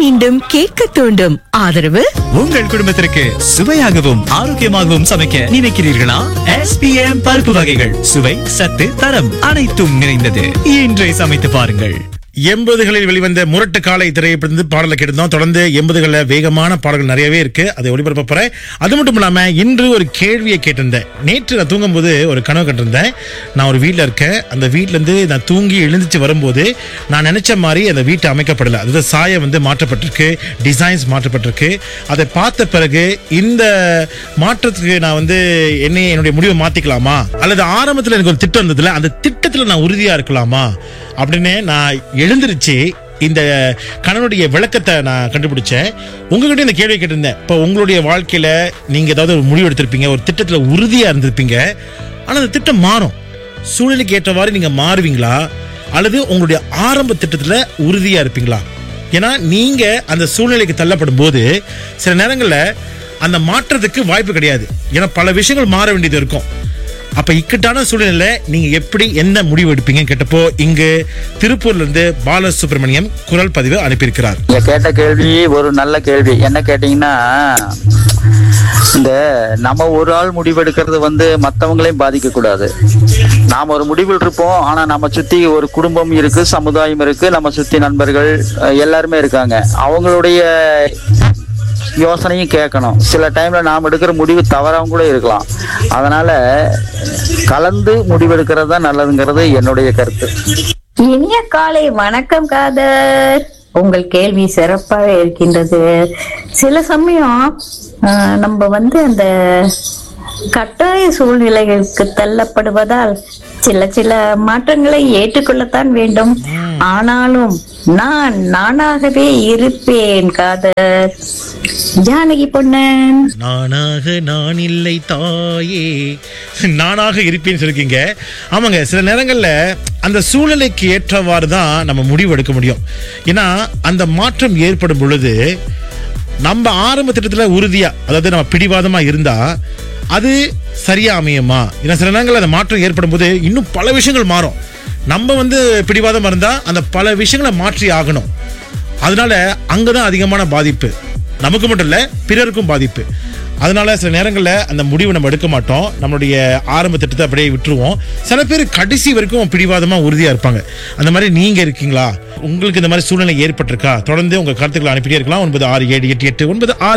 மீண்டும் கேட்க தூண்டும் ஆதரவு உங்கள் குடும்பத்திற்கு சுவையாகவும் ஆரோக்கியமாகவும் சமைக்க நினைக்கிறீர்களா எஸ்பிஎம் பருப்பு வகைகள் சுவை சத்து தரம் அனைத்தும் நிறைந்தது இன்றை சமைத்து பாருங்கள் எண்பதுகளில் வெளிவந்த முரட்டு காலை திரைப்படத்து பாடலை கேட்டிருந்தோம் தொடர்ந்து எண்பதுகளில் வேகமான பாடல்கள் நிறையவே இருக்கு அதை ஒளிபரப்ப போறேன் அது மட்டும் இல்லாம இன்று ஒரு கேள்வியை கேட்டிருந்தேன் நேற்று நான் தூங்கும்போது ஒரு கனவு கண்டிருந்தேன் நான் ஒரு வீட்டில் இருக்கேன் அந்த வீட்ல இருந்து நான் தூங்கி எழுந்துச்சு வரும்போது நான் நினைச்ச மாதிரி அந்த வீட்டை அமைக்கப்படல அதாவது சாயம் வந்து மாற்றப்பட்டிருக்கு டிசைன்ஸ் மாற்றப்பட்டிருக்கு அதை பார்த்த பிறகு இந்த மாற்றத்துக்கு நான் வந்து என்னை என்னுடைய முடிவை மாத்திக்கலாமா அல்லது ஆரம்பத்தில் எனக்கு ஒரு திட்டம் இருந்ததுல அந்த திட்டத்தில் நான் உறுதியா இருக்கலாமா அப்படின்னு நான் எழுந்திருச்சு இந்த கணவனுடைய விளக்கத்தை நான் கண்டுபிடிச்சேன் உங்ககிட்ட இந்த கேள்வி கேட்டிருந்தேன் இப்போ உங்களுடைய வாழ்க்கையில நீங்க ஏதாவது ஒரு முடிவு எடுத்திருப்பீங்க ஒரு திட்டத்துல உறுதியா இருந்திருப்பீங்க ஆனா அந்த திட்டம் மாறும் சூழ்நிலைக்கு ஏற்றவாறு நீங்க மாறுவீங்களா அல்லது உங்களுடைய ஆரம்ப திட்டத்துல உறுதியா இருப்பீங்களா ஏன்னா நீங்க அந்த சூழ்நிலைக்கு தள்ளப்படும் போது சில நேரங்கள்ல அந்த மாற்றத்துக்கு வாய்ப்பு கிடையாது ஏன்னா பல விஷயங்கள் மாற வேண்டியது இருக்கும் அப்ப இக்கட்டான சூழ்நிலையில நீங்க எப்படி என்ன முடிவு எடுப்பீங்கன்னு கேட்டப்போ இங்கு திருப்பூர்ல இருந்து பாலசுப்ரமணியம் குரல் பதிவு அனுப்பியிருக்கிறார் நீங்க கேட்ட கேள்வி ஒரு நல்ல கேள்வி என்ன கேட்டீங்கன்னா இந்த நம்ம ஒரு ஆள் முடிவெடுக்கிறது வந்து மற்றவங்களையும் பாதிக்க கூடாது நாம் ஒரு முடிவில் இருப்போம் ஆனா நம்ம சுத்தி ஒரு குடும்பம் இருக்கு சமுதாயம் இருக்கு நம்ம சுத்தி நண்பர்கள் அஹ், எல்லாருமே இருக்காங்க அவங்களுடைய யோசனையும் கேட்கணும் சில டைம்ல நாம் எடுக்கிற முடிவு தவறாகவும் கூட இருக்கலாம் அதனால கலந்து முடிவெடுக்கிறது தான் நல்லதுங்கிறது என்னுடைய கருத்து இனிய காலை வணக்கம் காதர் உங்கள் கேள்வி சிறப்பாக இருக்கின்றது சில சமயம் ஆஹ், நம்ம வந்து அந்த கட்டாய சூழ்நிலைகளுக்கு தள்ளப்படுவதால் சில சில மாற்றங்களை ஏற்றுக்கொள்ளத்தான் வேண்டும் ஆனாலும் நான் நானாகவே இருப்பேன் காதர் ஜானகி பொன்னன் நானாக நான் இல்லை தாயே நானாக இருப்பேன்னு சொல்லிருக்கீங்க ஆமாங்க சில நேரங்கள்ல அந்த சூழ்நிலைக்கு ஏற்றவாறு தான் நம்ம முடிவு எடுக்க முடியும் ஏன்னா அந்த மாற்றம் ஏற்படும் பொழுது நம்ம ஆரம்ப திட்டத்துல உறுதியா அதாவது நம்ம பிடிவாதமா இருந்தா அது சரியா அமையுமா ஏன்னா சில நேரங்கள்ல அந்த மாற்றம் ஏற்படும் போது இன்னும் பல விஷயங்கள் மாறும் நம்ம வந்து பிடிவாதமா இருந்தா அந்த பல விஷயங்களை மாற்றி ஆகணும் அதனால அங்கதான் அதிகமான பாதிப்பு நமக்கு மட்டும் இல்ல பிறருக்கும் பாதிப்பு அதனால சில நேரங்கள்ல அந்த முடிவை நம்ம எடுக்க மாட்டோம் நம்மளுடைய ஆரம்ப திட்டத்தை அப்படியே விட்டுருவோம் சில பேர் கடைசி வரைக்கும் பிடிவாதமா உறுதியா இருப்பாங்க அந்த மாதிரி நீங்க இருக்கீங்களா உங்களுக்கு இந்த மாதிரி சூழ்நிலை ஏற்பட்டிருக்கா தொடர்ந்து உங்க கருத்துக்களை அனுப்பிட்டே இருக்கலாம் ஒன்பது ஆறு ஏழு எட்டு எட்டு ஒன்பது ஆறு